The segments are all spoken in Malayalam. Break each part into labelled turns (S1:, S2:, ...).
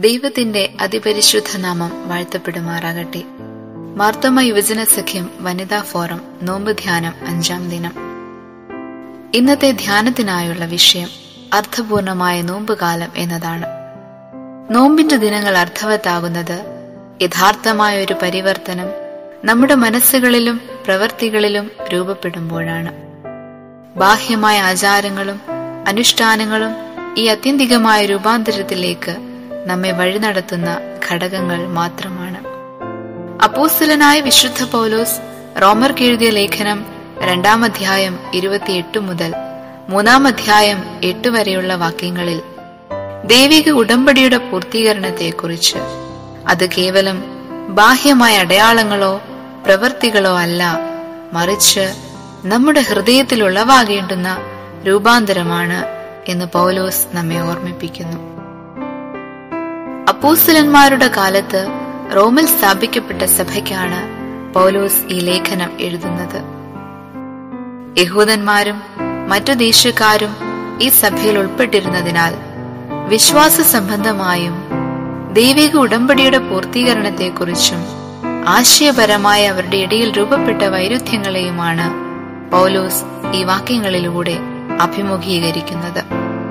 S1: ദൈവത്തിന്റെ അതിപരിശുദ്ധ നാമം വാഴ്ത്തപ്പെടുമാറാകട്ടെ മാർത്തമ യുവജന സഖ്യം വനിതാ ഫോറം നോമ്പ് ധ്യാനം അഞ്ചാം ദിനം ഇന്നത്തെ ധ്യാനത്തിനായുള്ള വിഷയം അർത്ഥപൂർണമായ നോമ്പുകാലം എന്നതാണ് നോമ്പിന്റെ ദിനങ്ങൾ അർത്ഥവത്താകുന്നത് യഥാർത്ഥമായ ഒരു പരിവർത്തനം നമ്മുടെ മനസ്സുകളിലും പ്രവൃത്തികളിലും രൂപപ്പെടുമ്പോഴാണ് ബാഹ്യമായ ആചാരങ്ങളും അനുഷ്ഠാനങ്ങളും ഈ അത്യന്തികമായ രൂപാന്തരത്തിലേക്ക് നമ്മെ വഴി നടത്തുന്ന ഘടകങ്ങൾ മാത്രമാണ് അപ്പോസ്തലനായ വിശുദ്ധ പൗലോസ് റോമർക്ക് എഴുതിയ ലേഖനം രണ്ടാം അധ്യായം ഇരുപത്തിയെട്ട് മുതൽ മൂന്നാം അധ്യായം എട്ട് വരെയുള്ള വാക്യങ്ങളിൽ ദൈവിക ഉടമ്പടിയുടെ പൂർത്തീകരണത്തെക്കുറിച്ച് അത് കേവലം ബാഹ്യമായ അടയാളങ്ങളോ പ്രവൃത്തികളോ അല്ല മറിച്ച് നമ്മുടെ ഹൃദയത്തിൽ ഉളവാകേണ്ടുന്ന രൂപാന്തരമാണ് എന്ന് പൗലോസ് നമ്മെ ഓർമ്മിപ്പിക്കുന്നു അപ്പൂസ്തലന്മാരുടെ കാലത്ത് റോമിൽ സ്ഥാപിക്കപ്പെട്ട സഭയ്ക്കാണ് പൗലോസ് ഈ ലേഖനം എഴുതുന്നത് യഹൂദന്മാരും മറ്റു ദേശക്കാരും ഈ സഭയിൽ ഉൾപ്പെട്ടിരുന്നതിനാൽ വിശ്വാസ സംബന്ധമായും ദൈവിക ഉടമ്പടിയുടെ പൂർത്തീകരണത്തെക്കുറിച്ചും ആശയപരമായ അവരുടെ ഇടയിൽ രൂപപ്പെട്ട വൈരുദ്ധ്യങ്ങളെയുമാണ് പൗലോസ് ഈ വാക്യങ്ങളിലൂടെ അഭിമുഖീകരിക്കുന്നത്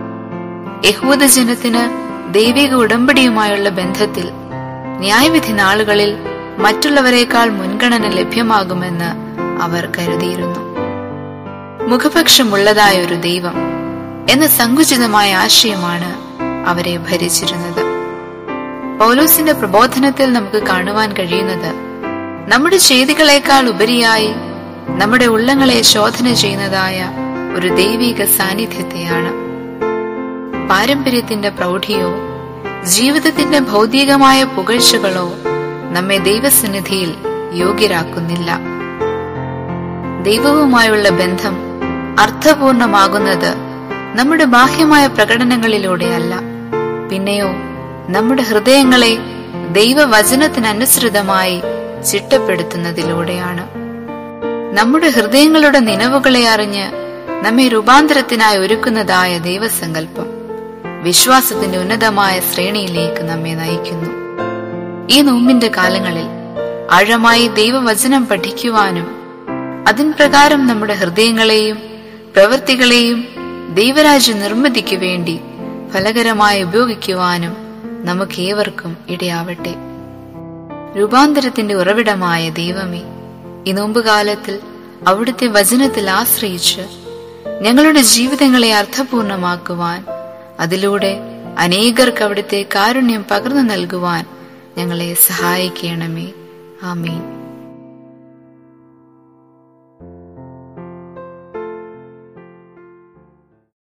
S1: യഹൂദജനത്തിന് ദൈവിക ഉടമ്പടിയുമായുള്ള ബന്ധത്തിൽ ന്യായവിധി നാളുകളിൽ മറ്റുള്ളവരെക്കാൾ മുൻഗണന ലഭ്യമാകുമെന്ന് അവർ കരുതിയിരുന്നു മുഖപക്ഷമുള്ളതായ ഒരു ദൈവം എന്ന സങ്കുചിതമായ ആശയമാണ് അവരെ ഭരിച്ചിരുന്നത് പൗലോസിന്റെ പ്രബോധനത്തിൽ നമുക്ക് കാണുവാൻ കഴിയുന്നത് നമ്മുടെ ചെയ്തികളെക്കാൾ ഉപരിയായി നമ്മുടെ ഉള്ളങ്ങളെ ശോധന ചെയ്യുന്നതായ ഒരു ദൈവിക സാന്നിധ്യത്തെയാണ് പാരമ്പര്യത്തിന്റെ പ്രൗഢിയോ ജീവിതത്തിന്റെ ഭൗതികമായ പുകഴ്ചകളോ നമ്മെ ദൈവസന്നിധിയിൽ യോഗ്യരാക്കുന്നില്ല ദൈവവുമായുള്ള ബന്ധം അർത്ഥപൂർണമാകുന്നത് നമ്മുടെ ബാഹ്യമായ പ്രകടനങ്ങളിലൂടെയല്ല പിന്നെയോ നമ്മുടെ ഹൃദയങ്ങളെ ദൈവവചനത്തിനനുസൃതമായി ചിട്ടപ്പെടുത്തുന്നതിലൂടെയാണ് നമ്മുടെ ഹൃദയങ്ങളുടെ നിലവുകളെ അറിഞ്ഞ് നമ്മെ രൂപാന്തരത്തിനായി ഒരുക്കുന്നതായ ദൈവസങ്കല്പം വിശ്വാസത്തിന്റെ ഉന്നതമായ ശ്രേണിയിലേക്ക് നമ്മെ നയിക്കുന്നു ഈ നോമ്പിന്റെ കാലങ്ങളിൽ ആഴമായി ദൈവവചനം പഠിക്കുവാനും അതിൻ പ്രകാരം നമ്മുടെ ഹൃദയങ്ങളെയും പ്രവൃത്തികളെയും ദൈവരാജ്യ നിർമ്മിതിക്ക് വേണ്ടി ഫലകരമായി ഉപയോഗിക്കുവാനും നമുക്ക് ഏവർക്കും ഇടയാവട്ടെ രൂപാന്തരത്തിന്റെ ഉറവിടമായ ദൈവമേ ഈ നോമ്പുകാലത്തിൽ അവിടുത്തെ വചനത്തിൽ ആശ്രയിച്ച് ഞങ്ങളുടെ ജീവിതങ്ങളെ അർത്ഥപൂർണമാക്കുവാൻ അതിലൂടെ അനേകർക്ക് അവിടുത്തെ കാരുണ്യം പകർന്നു നൽകുവാൻ ഞങ്ങളെ സഹായിക്കണമേ ആമീൻ